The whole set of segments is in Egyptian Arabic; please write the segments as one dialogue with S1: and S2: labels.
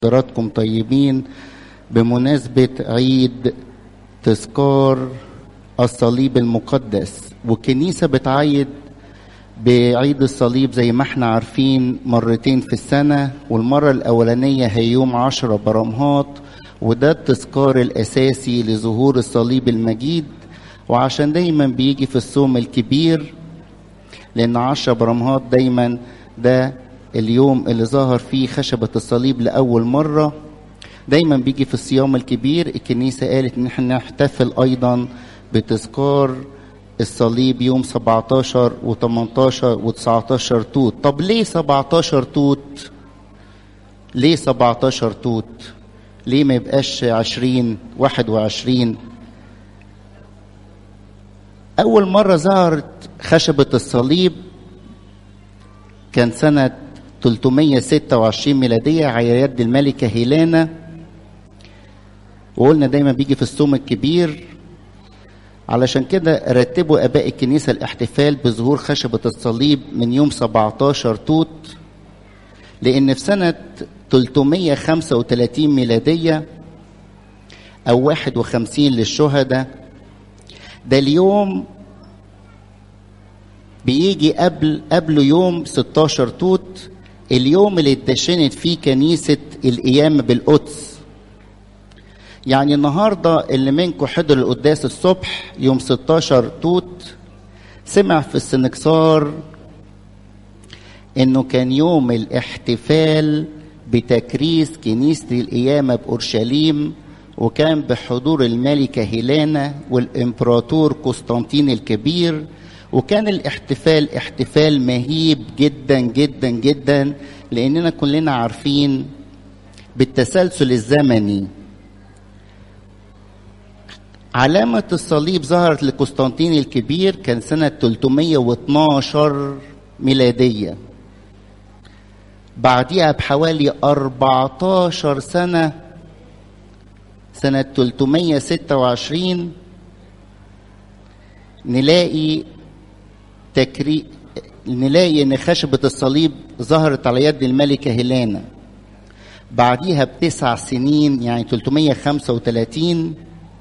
S1: حضراتكم طيبين بمناسبة عيد تذكار الصليب المقدس والكنيسة بتعيد بعيد الصليب زي ما احنا عارفين مرتين في السنة والمرة الأولانية هي يوم عشرة برمهات وده التذكار الأساسي لظهور الصليب المجيد وعشان دايما بيجي في الصوم الكبير لأن عشرة برمهات دايما ده اليوم اللي ظهر فيه خشبة الصليب لأول مرة دايما بيجي في الصيام الكبير الكنيسة قالت ان احنا نحتفل ايضا بتذكار الصليب يوم 17 و18 و19 توت طب ليه 17 توت ليه 17 توت ليه ما يبقاش 20 21 اول مرة ظهرت خشبة الصليب كان سنة 326 ميلادية على يد الملكة هيلانا وقلنا دايما بيجي في الصوم الكبير علشان كده رتبوا اباء الكنيسه الاحتفال بظهور خشبه الصليب من يوم 17 توت لان في سنه 335 ميلاديه او 51 للشهداء ده اليوم بيجي قبل قبله يوم 16 توت اليوم اللي اتدشنت فيه كنيسه القيامه بالقدس يعني النهارده اللي منكم حضر القداس الصبح يوم 16 توت سمع في السنكسار انه كان يوم الاحتفال بتكريس كنيسه القيامه باورشليم وكان بحضور الملكه هيلانا والامبراطور قسطنطين الكبير وكان الاحتفال احتفال مهيب جدا جدا جدا لاننا كلنا عارفين بالتسلسل الزمني علامة الصليب ظهرت لقسطنطين الكبير كان سنة 312 ميلادية بعديها بحوالي 14 سنة سنة 326 نلاقي تكري نلاقي ان خشبة الصليب ظهرت على يد الملكة هيلانا بعديها بتسع سنين يعني 335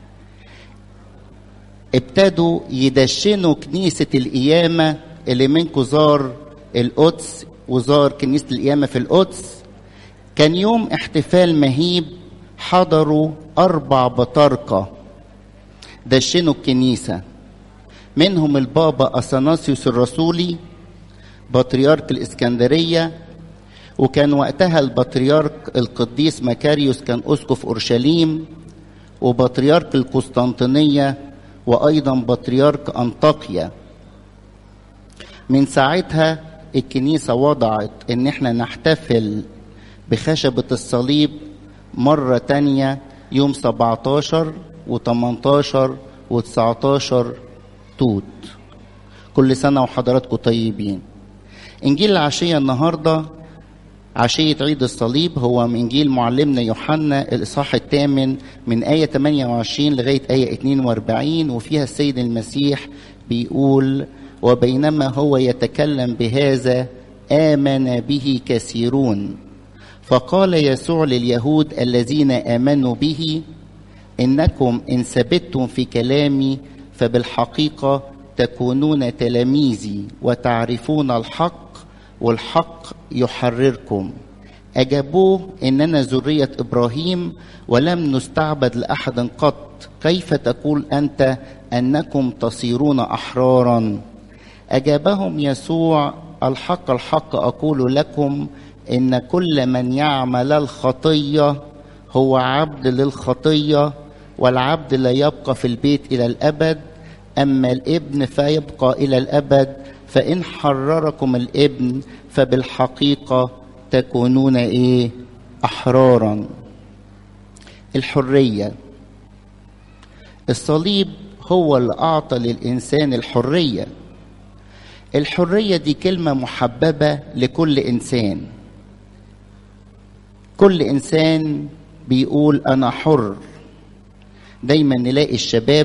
S1: ابتدوا يدشنوا كنيسة القيامة اللي منكم زار القدس وزار كنيسة القيامة في القدس كان يوم احتفال مهيب حضروا أربع بطاركة دشنوا الكنيسة منهم البابا أثناسيوس الرسولي بطريرك الإسكندرية وكان وقتها البطريرك القديس مكاريوس كان أسقف أورشليم وبطريرك القسطنطينية وايضا بطريرك انطاكيا من ساعتها الكنيسة وضعت ان احنا نحتفل بخشبة الصليب مرة تانية يوم 17 و18 و19 توت كل سنة وحضراتكم طيبين انجيل العشية النهاردة عشية عيد الصليب هو من إنجيل معلمنا يوحنا الإصحاح الثامن من آية 28 لغاية آية 42 وفيها السيد المسيح بيقول وبينما هو يتكلم بهذا آمن به كثيرون فقال يسوع لليهود الذين آمنوا به إنكم إن ثبتتم في كلامي فبالحقيقة تكونون تلاميذي وتعرفون الحق والحق يحرركم أجابوه إننا ذرية إبراهيم ولم نستعبد لأحد قط كيف تقول أنت أنكم تصيرون أحرارا أجابهم يسوع الحق الحق أقول لكم إن كل من يعمل الخطية هو عبد للخطية والعبد لا يبقى في البيت إلى الأبد أما الابن فيبقى إلى الأبد فإن حرركم الابن فبالحقيقة تكونون إيه أحرارا الحرية الصليب هو اللي أعطى للإنسان الحرية الحرية دي كلمة محببة لكل إنسان كل إنسان بيقول أنا حر دايما نلاقي الشباب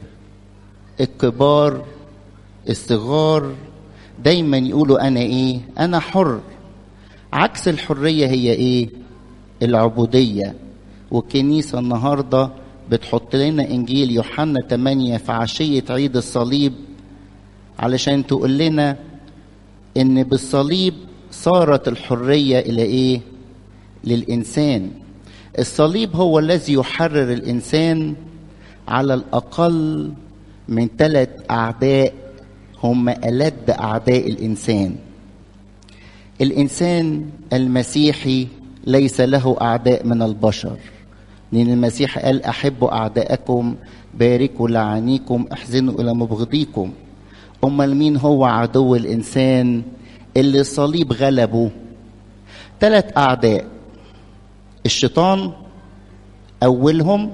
S1: الكبار الصغار دايما يقولوا انا ايه انا حر عكس الحريه هي ايه العبودية والكنيسة النهاردة بتحط لنا إنجيل يوحنا 8 في عشية عيد الصليب علشان تقول لنا إن بالصليب صارت الحرية إلى إيه؟ للإنسان الصليب هو الذي يحرر الإنسان على الأقل من ثلاث أعداء هم ألد أعداء الإنسان الإنسان المسيحي ليس له أعداء من البشر لأن المسيح قال أحبوا أعداءكم باركوا لعانيكم احزنوا إلى مبغضيكم أمال مين هو عدو الإنسان اللي الصليب غلبه ثلاث أعداء الشيطان أولهم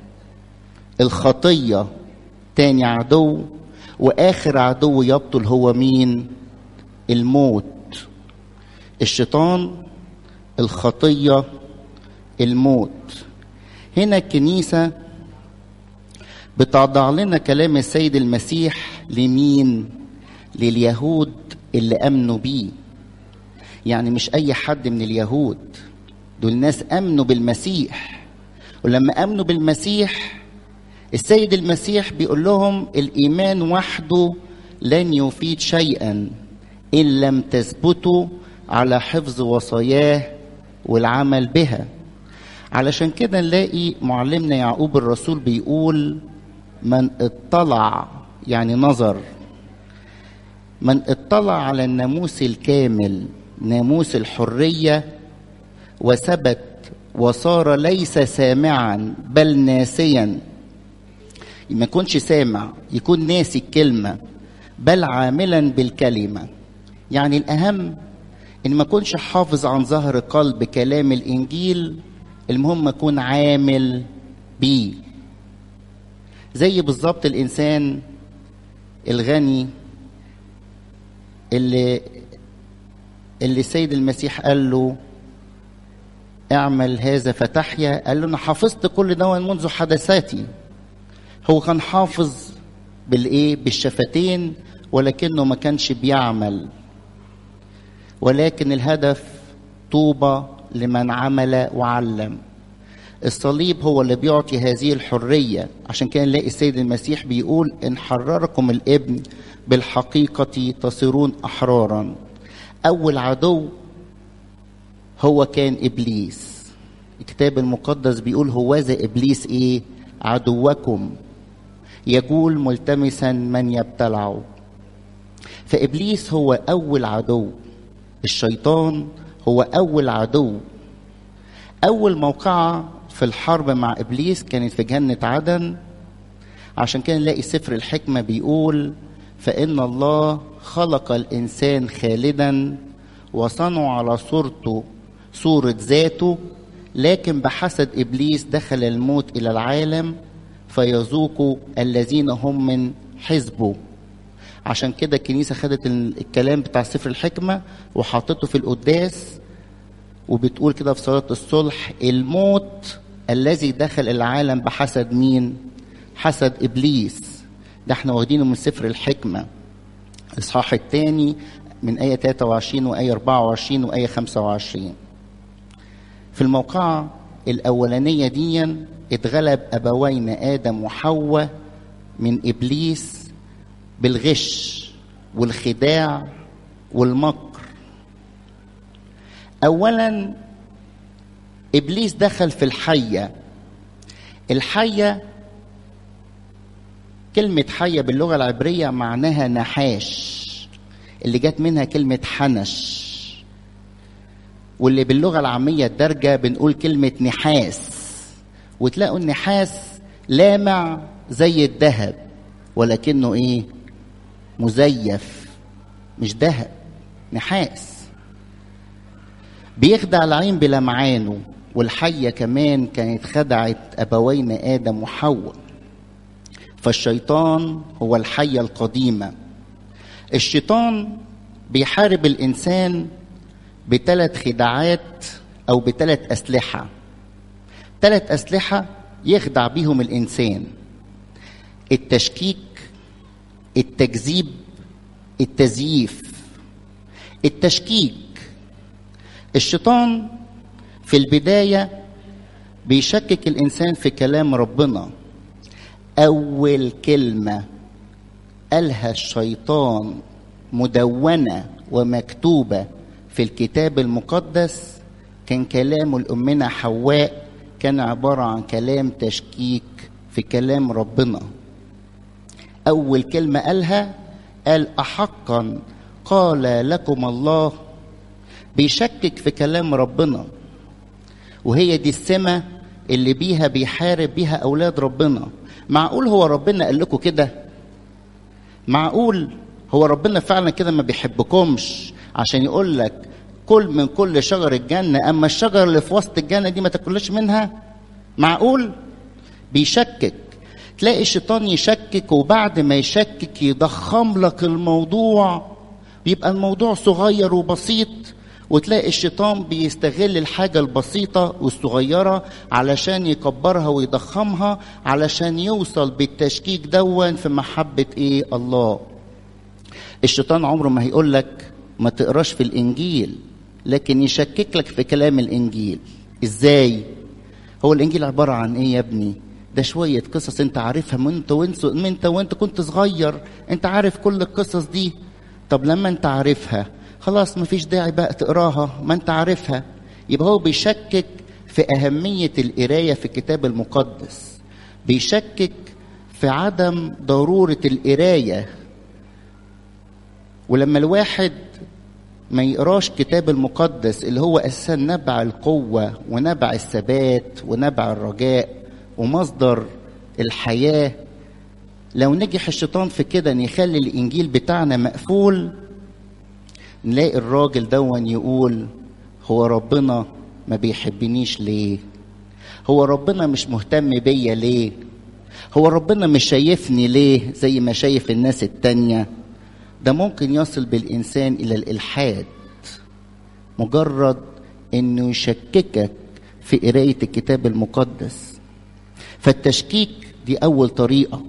S1: الخطية تاني عدو وآخر عدو يبطل هو مين الموت الشيطان الخطية الموت هنا الكنيسة بتضع لنا كلام السيد المسيح لمين لليهود اللي امنوا بيه يعني مش اي حد من اليهود دول ناس امنوا بالمسيح ولما امنوا بالمسيح السيد المسيح بيقول لهم الايمان وحده لن يفيد شيئا ان لم تثبتوا على حفظ وصاياه والعمل بها علشان كده نلاقي معلمنا يعقوب الرسول بيقول من اطلع يعني نظر من اطلع على الناموس الكامل ناموس الحريه وثبت وصار ليس سامعا بل ناسيا ما يكونش سامع يكون ناسي الكلمه بل عاملا بالكلمه يعني الاهم ان ما اكونش حافظ عن ظهر قلب كلام الانجيل المهم اكون عامل بيه زي بالظبط الانسان الغني اللي اللي السيد المسيح قال له اعمل هذا فتحيا قال له انا حفظت كل ده منذ حدثاتي هو كان حافظ بالايه بالشفتين ولكنه ما كانش بيعمل ولكن الهدف طوبى لمن عمل وعلم الصليب هو اللي بيعطي هذه الحرية عشان كده نلاقي السيد المسيح بيقول إن حرركم الابن بالحقيقة تصيرون أحرارا أول عدو هو كان إبليس الكتاب المقدس بيقول هوذا إبليس إيه عدوكم يقول ملتمسا من يبتلعه فإبليس هو أول عدو الشيطان هو أول عدو أول موقعة في الحرب مع إبليس كانت في جنة عدن عشان كده نلاقي سفر الحكمة بيقول فإن الله خلق الإنسان خالدا وصنع على صورته صورة ذاته لكن بحسد إبليس دخل الموت إلى العالم فيذوق الذين هم من حزبه عشان كده الكنيسة خدت الكلام بتاع سفر الحكمة وحطته في القداس وبتقول كده في صلاة الصلح الموت الذي دخل العالم بحسد مين حسد إبليس ده احنا واخدينه من سفر الحكمة الإصحاح الثاني من آية 23 وآية 24 وآية 25 في الموقعة الأولانية دي اتغلب أبوين آدم وحواء من إبليس بالغش والخداع والمكر اولا ابليس دخل في الحيه الحيه كلمه حيه باللغه العبريه معناها نحاش اللي جت منها كلمه حنش واللي باللغه العاميه الدارجه بنقول كلمه نحاس وتلاقوا النحاس لامع زي الذهب ولكنه ايه مزيف مش ذهب نحاس بيخدع العين بلمعانه والحية كمان كانت خدعت أبوين آدم وحواء فالشيطان هو الحية القديمة الشيطان بيحارب الإنسان بثلاث خداعات أو بثلاث أسلحة ثلاث أسلحة يخدع بيهم الإنسان التشكيك التكذيب التزييف التشكيك الشيطان في البداية بيشكك الإنسان في كلام ربنا أول كلمة قالها الشيطان مدونة ومكتوبة في الكتاب المقدس كان كلامه لأمنا حواء كان عبارة عن كلام تشكيك في كلام ربنا أول كلمة قالها قال أحقا قال لكم الله بيشكك في كلام ربنا وهي دي السمة اللي بيها بيحارب بيها أولاد ربنا معقول هو ربنا قال لكم كده معقول هو ربنا فعلا كده ما بيحبكمش عشان يقول لك كل من كل شجر الجنة أما الشجرة اللي في وسط الجنة دي ما تاكلش منها معقول بيشكك تلاقي الشيطان يشكك وبعد ما يشكك يضخم لك الموضوع بيبقى الموضوع صغير وبسيط وتلاقي الشيطان بيستغل الحاجة البسيطة والصغيرة علشان يكبرها ويضخمها علشان يوصل بالتشكيك دون في محبة ايه الله الشيطان عمره ما هيقول لك ما تقراش في الانجيل لكن يشكك لك في كلام الانجيل ازاي هو الانجيل عباره عن ايه يا ابني ده شويه قصص انت عارفها من انت وانت من انت وانت كنت صغير انت عارف كل القصص دي طب لما انت عارفها خلاص مفيش داعي بقى تقراها ما انت عارفها يبقى هو بيشكك في اهميه القرايه في الكتاب المقدس بيشكك في عدم ضروره القرايه ولما الواحد ما يقراش كتاب المقدس اللي هو اساسا نبع القوه ونبع الثبات ونبع الرجاء ومصدر الحياه لو نجح الشيطان في كده ان يخلي الانجيل بتاعنا مقفول نلاقي الراجل دون يقول هو ربنا ما بيحبنيش ليه هو ربنا مش مهتم بيا ليه هو ربنا مش شايفني ليه زي ما شايف الناس التانيه ده ممكن يصل بالإنسان إلى الإلحاد مجرد إنه يشككك في قراية الكتاب المقدس فالتشكيك دي أول طريقة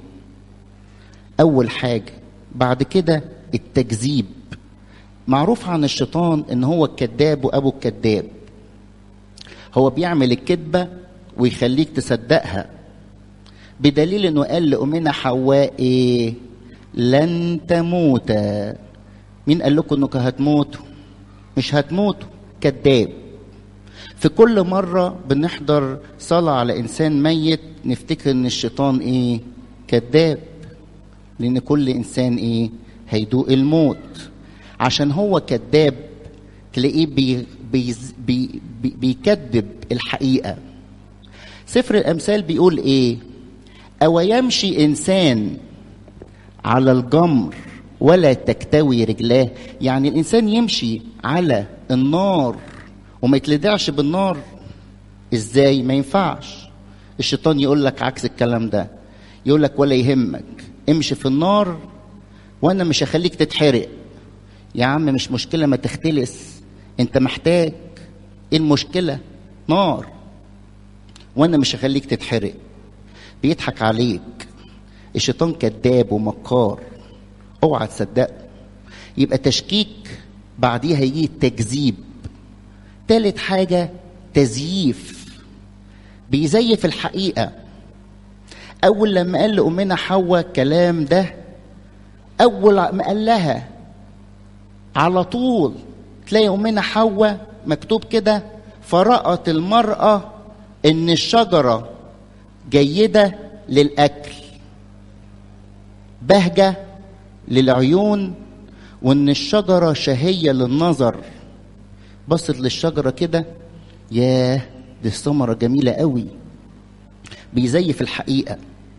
S1: أول حاجة بعد كده التكذيب معروف عن الشيطان إن هو الكذاب وأبو الكذاب هو بيعمل الكذبة ويخليك تصدقها بدليل إنه قال لأمنا حواء إيه لن تموتا مين قال لكم انكم هتموتوا مش هتموتوا كذاب في كل مرة بنحضر صلاة على إنسان ميت نفتكر إن الشيطان إيه؟ كذاب لأن كل إنسان إيه؟ هيدوق الموت عشان هو كذاب تلاقيه بي بي بي بي بيكذب الحقيقة سفر الأمثال بيقول إيه؟ أو يمشي إنسان على الجمر ولا تكتوي رجلاه يعني الانسان يمشي على النار وما يتلدعش بالنار ازاي ما ينفعش الشيطان يقول لك عكس الكلام ده يقول لك ولا يهمك امشي في النار وانا مش هخليك تتحرق يا عم مش مشكله ما تختلس انت محتاج ايه المشكله نار وانا مش هخليك تتحرق بيضحك عليك الشيطان كذاب ومكار اوعى تصدقه يبقى تشكيك بعديها يجي تكذيب تالت حاجة تزييف بيزيف الحقيقة أول لما قال لأمنا حواء الكلام ده أول ما قال لها على طول تلاقي أمنا حواء مكتوب كده فرأت المرأة إن الشجرة جيدة للأكل بهجة للعيون وإن الشجرة شهية للنظر بصت للشجرة كده ياه دي الثمرة جميلة قوي بيزيف الحقيقة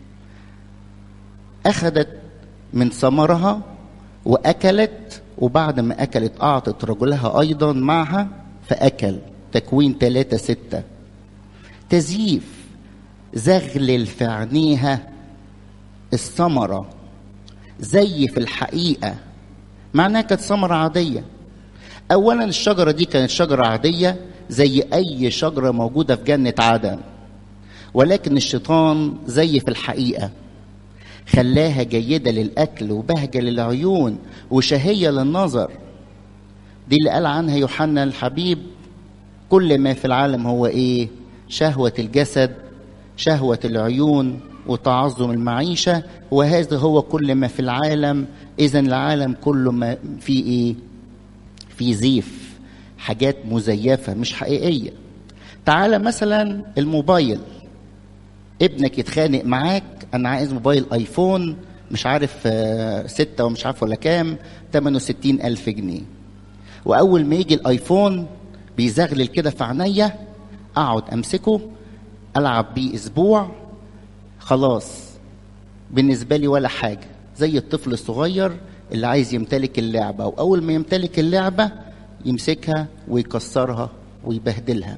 S1: أخذت من ثمرها وأكلت وبعد ما أكلت أعطت رجلها أيضا معها فأكل تكوين ثلاثة ستة تزييف زغلل في عينيها الثمرة زيف الحقيقة معناها كانت ثمرة عادية أولا الشجرة دي كانت شجرة عادية زي أي شجرة موجودة في جنة عدن ولكن الشيطان زيف الحقيقة خلاها جيدة للأكل وبهجة للعيون وشهية للنظر دي اللي قال عنها يوحنا الحبيب كل ما في العالم هو ايه شهوة الجسد شهوة العيون وتعظم المعيشة وهذا هو كل ما في العالم إذا العالم كله ما فيه إيه؟ في زيف حاجات مزيفة مش حقيقية تعالى مثلا الموبايل ابنك يتخانق معاك أنا عايز موبايل آيفون مش عارف آه، ستة ومش عارف ولا كام تمنه ستين ألف جنيه وأول ما يجي الآيفون بيزغلل كده في عينيا أقعد أمسكه ألعب بيه أسبوع خلاص بالنسبة لي ولا حاجة زي الطفل الصغير اللي عايز يمتلك اللعبة وأول ما يمتلك اللعبة يمسكها ويكسرها ويبهدلها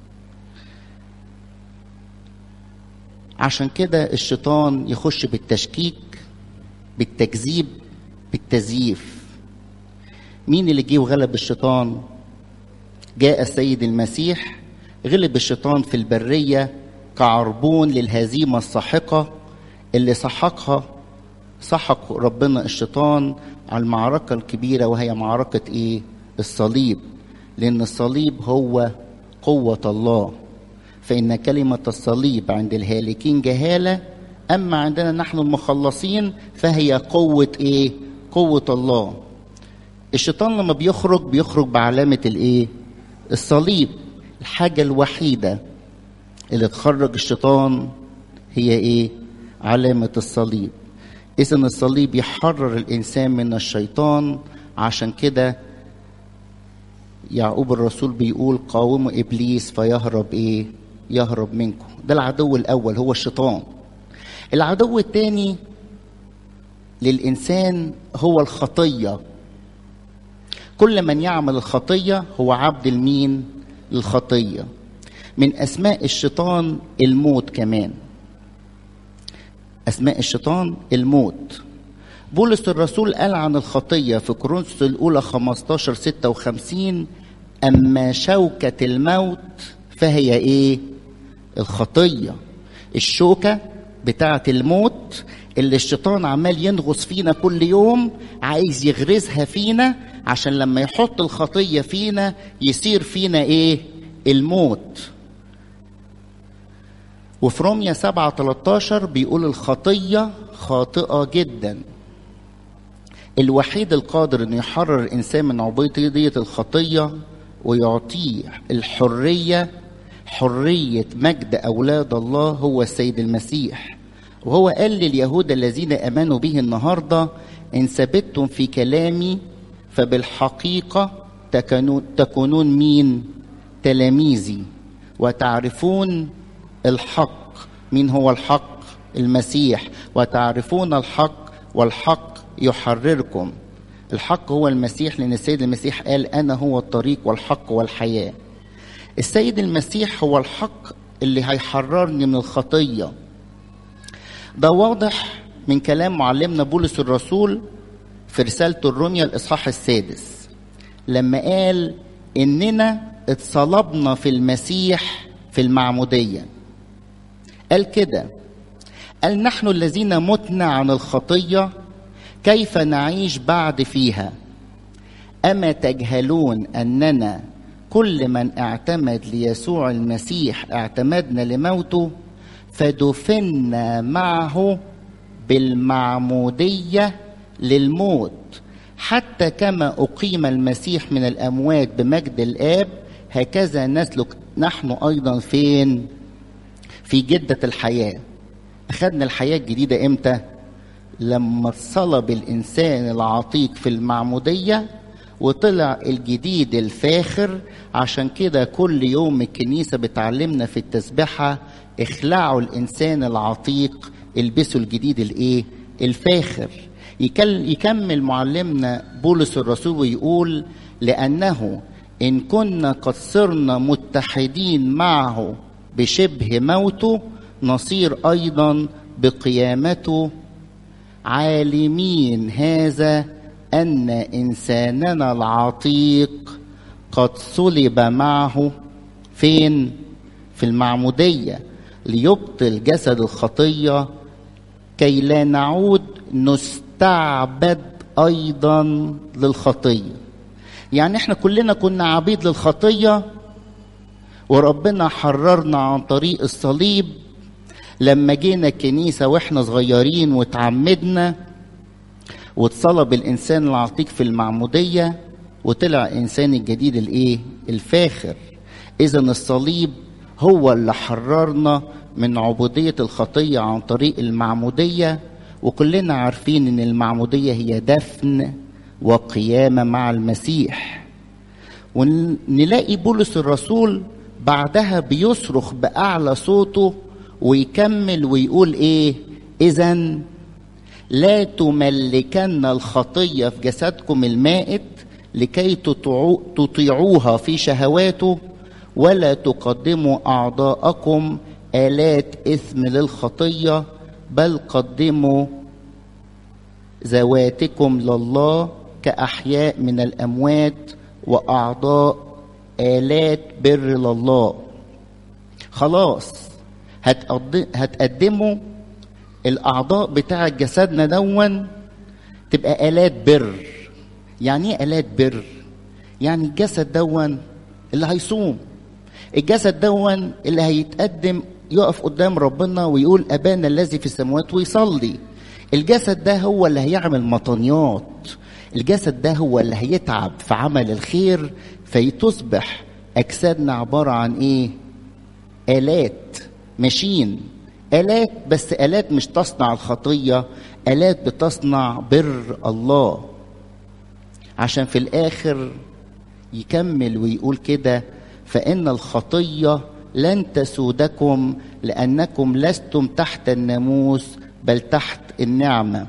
S1: عشان كده الشيطان يخش بالتشكيك بالتكذيب بالتزييف مين اللي جه وغلب الشيطان جاء السيد المسيح غلب الشيطان في البرية كعربون للهزيمة الساحقة اللي سحقها سحق ربنا الشيطان على المعركة الكبيرة وهي معركة ايه الصليب لأن الصليب هو قوة الله فإن كلمة الصليب عند الهالكين جهالة أما عندنا نحن المخلصين فهي قوة إيه؟ قوة الله. الشيطان لما بيخرج بيخرج بعلامة الإيه؟ الصليب. الحاجة الوحيدة اللي تخرج الشيطان هي إيه؟ علامة الصليب. إذا الصليب يحرر الإنسان من الشيطان عشان كده يعقوب الرسول بيقول قاوموا إبليس فيهرب إيه؟ يهرب منكم. ده العدو الأول هو الشيطان. العدو الثاني للإنسان هو الخطية كل من يعمل الخطية هو عبد المين للخطية من أسماء الشيطان الموت كمان أسماء الشيطان الموت بولس الرسول قال عن الخطية في كورنثوس الأولى 15 56 أما شوكة الموت فهي إيه؟ الخطية الشوكة بتاعة الموت اللي الشيطان عمال ينغص فينا كل يوم عايز يغرزها فينا عشان لما يحط الخطية فينا يصير فينا ايه الموت وفي روميا 7 13 بيقول الخطية خاطئة جدا الوحيد القادر انه يحرر الانسان من عبودية الخطية ويعطيه الحرية حرية مجد أولاد الله هو السيد المسيح وهو قال لليهود الذين امنوا به النهارده ان ثبتتم في كلامي فبالحقيقه تكونون, تكونون مين تلاميذي وتعرفون الحق مين هو الحق المسيح وتعرفون الحق والحق يحرركم الحق هو المسيح لان السيد المسيح قال انا هو الطريق والحق والحياه السيد المسيح هو الحق اللي هيحررني من الخطيه ده واضح من كلام معلمنا بولس الرسول في رسالته الرمية الإصحاح السادس لما قال إننا اتصلبنا في المسيح في المعمودية قال كده قال نحن الذين متنا عن الخطية كيف نعيش بعد فيها أما تجهلون أننا كل من اعتمد ليسوع المسيح اعتمدنا لموته فدفنا معه بالمعمودية للموت حتى كما أقيم المسيح من الأموات بمجد الآب هكذا نسلك نحن أيضا فين في جدة الحياة أخذنا الحياة الجديدة إمتى لما صلب الإنسان العتيق في المعمودية وطلع الجديد الفاخر عشان كده كل يوم الكنيسة بتعلمنا في التسبحة اخلعوا الإنسان العتيق البسوا الجديد الايه الفاخر يكمل معلمنا بولس الرسول ويقول لأنه إن كنا قد صرنا متحدين معه بشبه موته نصير أيضا بقيامته عالمين هذا أن إنساننا العتيق قد صلب معه فين؟ في المعمودية ليبطل جسد الخطية كي لا نعود نستعبد أيضا للخطية يعني احنا كلنا كنا عبيد للخطية وربنا حررنا عن طريق الصليب لما جينا الكنيسة واحنا صغيرين وتعمدنا واتصلب الإنسان العتيق في المعمودية وطلع إنسان الجديد الإيه؟ الفاخر إذا الصليب هو اللي حررنا من عبودية الخطية عن طريق المعمودية وكلنا عارفين إن المعمودية هي دفن وقيامة مع المسيح ونلاقي بولس الرسول بعدها بيصرخ بأعلى صوته ويكمل ويقول إيه إذا لا تملكن الخطية في جسدكم المائت لكي تطيعوها في شهواته ولا تقدموا أعضاءكم آلات إثم للخطية بل قدموا ذواتكم لله كأحياء من الأموات وأعضاء آلات بر لله خلاص هتقدموا الأعضاء بتاع جسدنا دون تبقى آلات بر يعني ايه آلات بر؟ يعني الجسد دون اللي هيصوم الجسد دون اللي هيتقدم يقف قدام ربنا ويقول أبانا الذي في السماوات ويصلي الجسد ده هو اللي هيعمل مطنيات الجسد ده هو اللي هيتعب في عمل الخير فتصبح أجسادنا عبارة عن إيه؟ آلات ماشين آلات بس آلات مش تصنع الخطية آلات بتصنع بر الله عشان في الآخر يكمل ويقول كده فإن الخطية لن تسودكم لأنكم لستم تحت الناموس بل تحت النعمة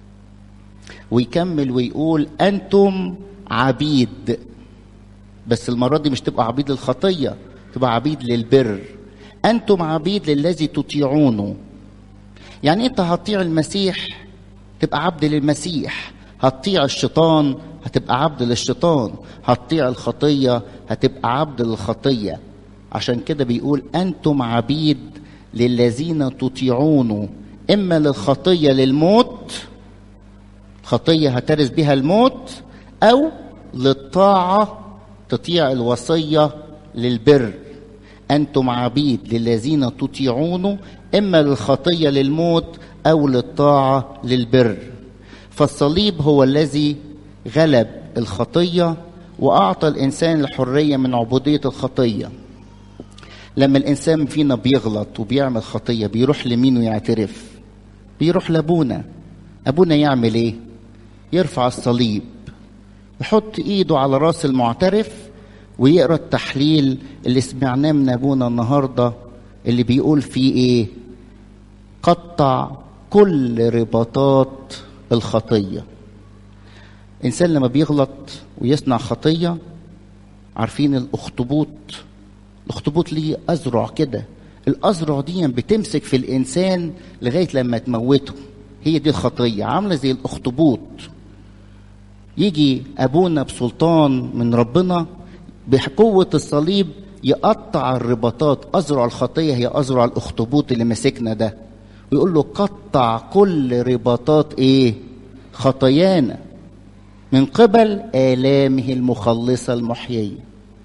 S1: ويكمل ويقول أنتم عبيد بس المرة دي مش تبقى عبيد للخطية تبقى عبيد للبر أنتم عبيد للذي تطيعونه يعني أنت هتطيع المسيح تبقى عبد للمسيح هتطيع الشيطان هتبقى عبد للشيطان هتطيع الخطية هتبقى عبد للخطية عشان كده بيقول أنتم عبيد للذين تطيعونه إما للخطية للموت خطية هترث بها الموت أو للطاعة تطيع الوصية للبر أنتم عبيد للذين تطيعونه إما للخطية للموت أو للطاعة للبر فالصليب هو الذي غلب الخطية وأعطى الإنسان الحرية من عبودية الخطية لما الإنسان فينا بيغلط وبيعمل خطية بيروح لمين ويعترف بيروح لأبونا أبونا يعمل إيه يرفع الصليب يحط إيده على راس المعترف ويقرأ التحليل اللي سمعناه من أبونا النهاردة اللي بيقول فيه إيه قطع كل رباطات الخطيه انسان لما بيغلط ويصنع خطيه عارفين الاخطبوط الاخطبوط ليه ازرع كده الازرع دي بتمسك في الانسان لغايه لما تموته هي دي الخطيه عامله زي الاخطبوط يجي ابونا بسلطان من ربنا بقوه الصليب يقطع الرباطات ازرع الخطيه هي ازرع الاخطبوط اللي مسكنا ده ويقول له قطع كل رباطات ايه خطايانا من قبل آلامه المخلصة المحيية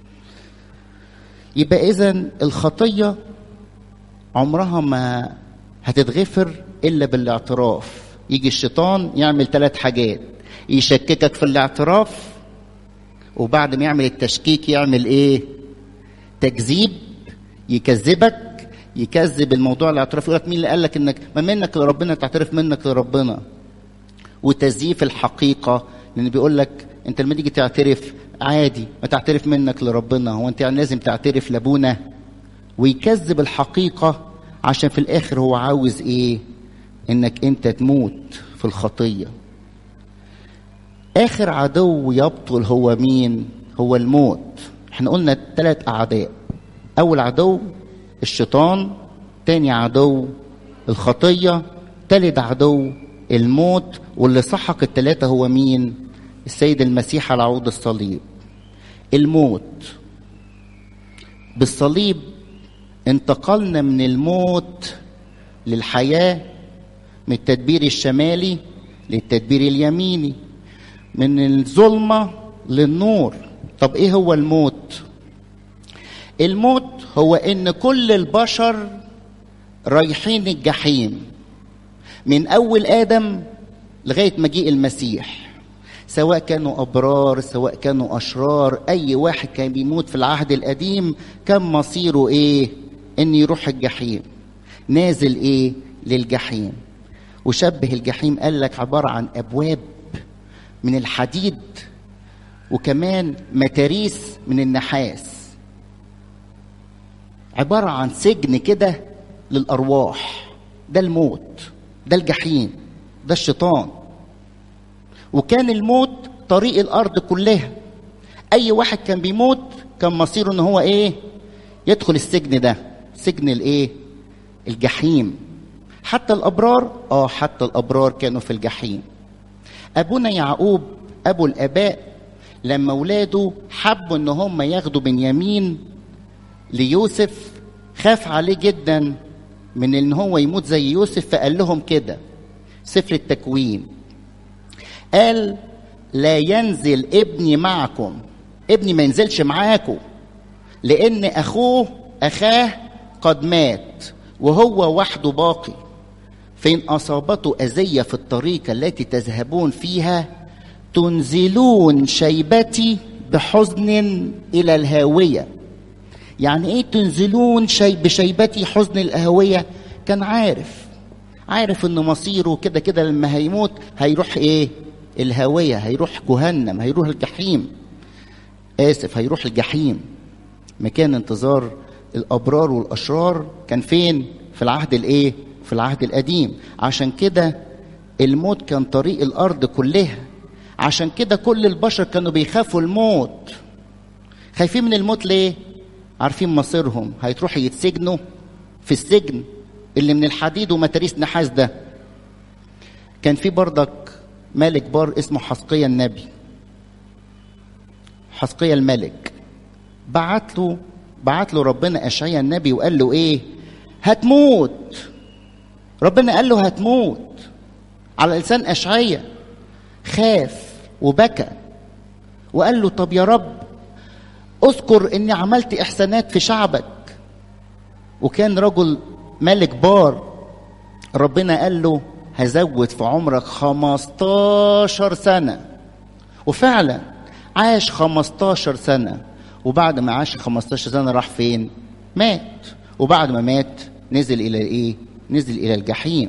S1: يبقى إذا الخطية عمرها ما هتتغفر إلا بالاعتراف يجي الشيطان يعمل ثلاث حاجات يشككك في الاعتراف وبعد ما يعمل التشكيك يعمل ايه تكذيب يكذبك يكذب الموضوع الاعتراف يقول لك مين اللي قال لك انك ما منك لربنا تعترف منك لربنا وتزييف الحقيقه لان بيقول لك انت لما تيجي تعترف عادي ما تعترف منك لربنا هو انت يعني لازم تعترف لابونا ويكذب الحقيقه عشان في الاخر هو عاوز ايه انك انت تموت في الخطيه اخر عدو يبطل هو مين هو الموت احنا قلنا ثلاث اعداء اول عدو الشيطان تاني عدو الخطيه تالت عدو الموت واللي سحق الثلاثه هو مين السيد المسيح على عود الصليب الموت بالصليب انتقلنا من الموت للحياه من التدبير الشمالي للتدبير اليميني من الظلمه للنور طب ايه هو الموت الموت هو ان كل البشر رايحين الجحيم من اول ادم لغايه مجيء المسيح سواء كانوا ابرار سواء كانوا اشرار اي واحد كان بيموت في العهد القديم كان مصيره ايه ان يروح الجحيم نازل ايه للجحيم وشبه الجحيم قال لك عباره عن ابواب من الحديد وكمان متاريس من النحاس عباره عن سجن كده للارواح ده الموت ده الجحيم ده الشيطان وكان الموت طريق الارض كلها اي واحد كان بيموت كان مصيره ان هو ايه يدخل السجن ده سجن الايه الجحيم حتى الابرار اه حتى الابرار كانوا في الجحيم ابونا يعقوب ابو الاباء لما اولاده حبوا ان هم ياخدوا بنيامين ليوسف خاف عليه جدا من ان هو يموت زي يوسف فقال لهم كده سفر التكوين قال لا ينزل ابني معكم ابني ما ينزلش معاكم لان اخوه اخاه قد مات وهو وحده باقي فإن أصابته أذية في الطريق التي تذهبون فيها تنزلون شيبتي بحزن إلى الهاوية يعني إيه تنزلون شي بشيبتي حزن الهاوية كان عارف عارف إن مصيره كده كده لما هيموت هيروح إيه الهاوية هيروح جهنم هيروح الجحيم آسف هيروح الجحيم مكان انتظار الأبرار والأشرار كان فين في العهد الإيه في العهد القديم عشان كده الموت كان طريق الارض كلها عشان كده كل البشر كانوا بيخافوا الموت خايفين من الموت ليه عارفين مصيرهم هيتروحوا يتسجنوا في السجن اللي من الحديد ومتاريس نحاس ده كان في بردك ملك بار اسمه حسقية النبي حسقية الملك بعت له بعت له ربنا اشعيا النبي وقال له ايه هتموت ربنا قال له هتموت على لسان اشعيا خاف وبكى وقال له طب يا رب اذكر اني عملت احسانات في شعبك وكان رجل ملك بار ربنا قال له هزود في عمرك 15 سنة وفعلا عاش 15 سنة وبعد ما عاش 15 سنة راح فين؟ مات وبعد ما مات نزل إلى إيه؟ نزل إلى الجحيم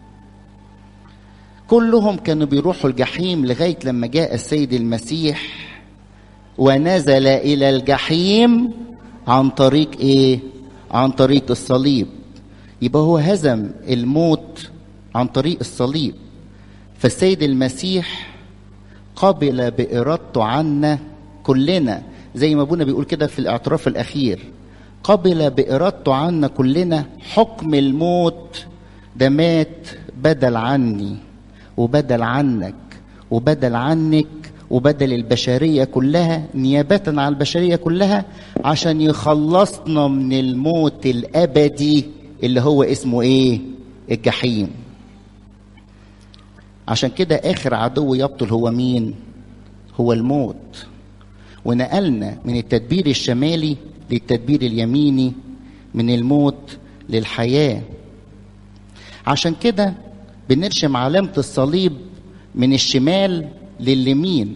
S1: كلهم كانوا بيروحوا الجحيم لغاية لما جاء السيد المسيح ونزل إلى الجحيم عن طريق إيه؟ عن طريق الصليب يبقى هو هزم الموت عن طريق الصليب فالسيد المسيح قبل بإرادته عنا كلنا زي ما ابونا بيقول كده في الاعتراف الأخير قبل بإرادته عنا كلنا حكم الموت ده مات بدل عني وبدل عنك وبدل عنك وبدل البشرية كلها نيابة عن البشرية كلها عشان يخلصنا من الموت الأبدي اللي هو اسمه إيه؟ الجحيم عشان كده آخر عدو يبطل هو مين؟ هو الموت ونقلنا من التدبير الشمالي للتدبير اليميني من الموت للحياة عشان كده بنرشم علامة الصليب من الشمال لليمين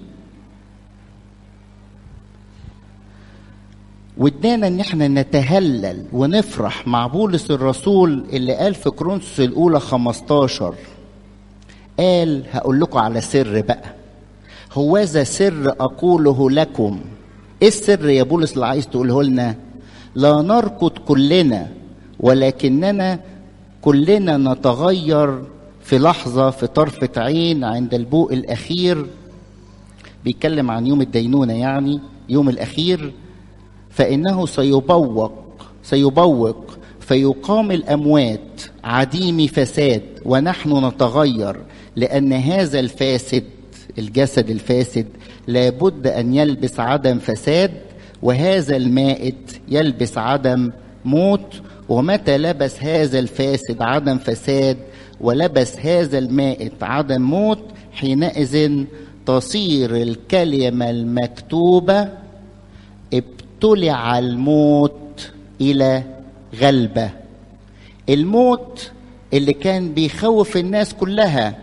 S1: وادانا ان احنا نتهلل ونفرح مع بولس الرسول اللي قال في كرونسوس الاولى 15 قال هقول لكم على سر بقى هوذا سر اقوله لكم ايه السر يا بولس اللي عايز تقوله لنا لا نركض كلنا ولكننا كلنا نتغير في لحظة في طرفة عين عند البوء الأخير بيتكلم عن يوم الدينونة يعني يوم الأخير فإنه سيبوق سيبوق فيقام الأموات عديم فساد ونحن نتغير لأن هذا الفاسد الجسد الفاسد لابد أن يلبس عدم فساد وهذا المائت يلبس عدم موت ومتى لبس هذا الفاسد عدم فساد ولبس هذا المائت عدم موت حينئذ تصير الكلمة المكتوبة ابتلع الموت الى غلبه الموت اللي كان بيخوف الناس كلها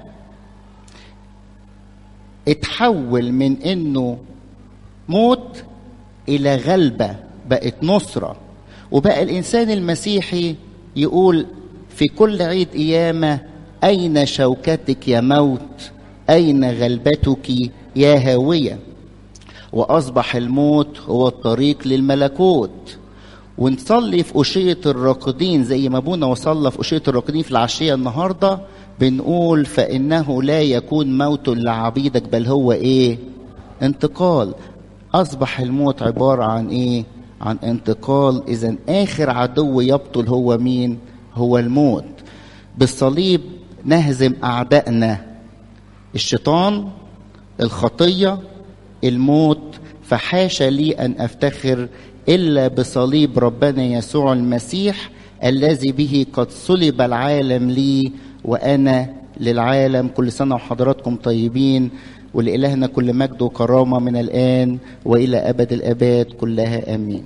S1: اتحول من انه موت الى غلبه بقت نصره وبقى الانسان المسيحي يقول في كل عيد قيامه اين شوكتك يا موت اين غلبتك يا هاويه واصبح الموت هو الطريق للملكوت ونصلي في أشية الراقدين زي ما ابونا وصلى في أشية الراقدين في العشية النهاردة بنقول فإنه لا يكون موت لعبيدك بل هو إيه انتقال أصبح الموت عبارة عن إيه عن انتقال إذا آخر عدو يبطل هو مين هو الموت بالصليب نهزم أعدائنا الشيطان الخطية الموت فحاشا لي أن أفتخر إلا بصليب ربنا يسوع المسيح الذي به قد صلب العالم لي وأنا للعالم كل سنة وحضراتكم طيبين ولإلهنا كل مجد وكرامة من الآن وإلى أبد الآباد كلها آمين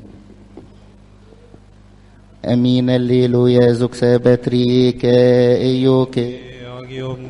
S1: أمين الليل يا زوك سابتريك إيوك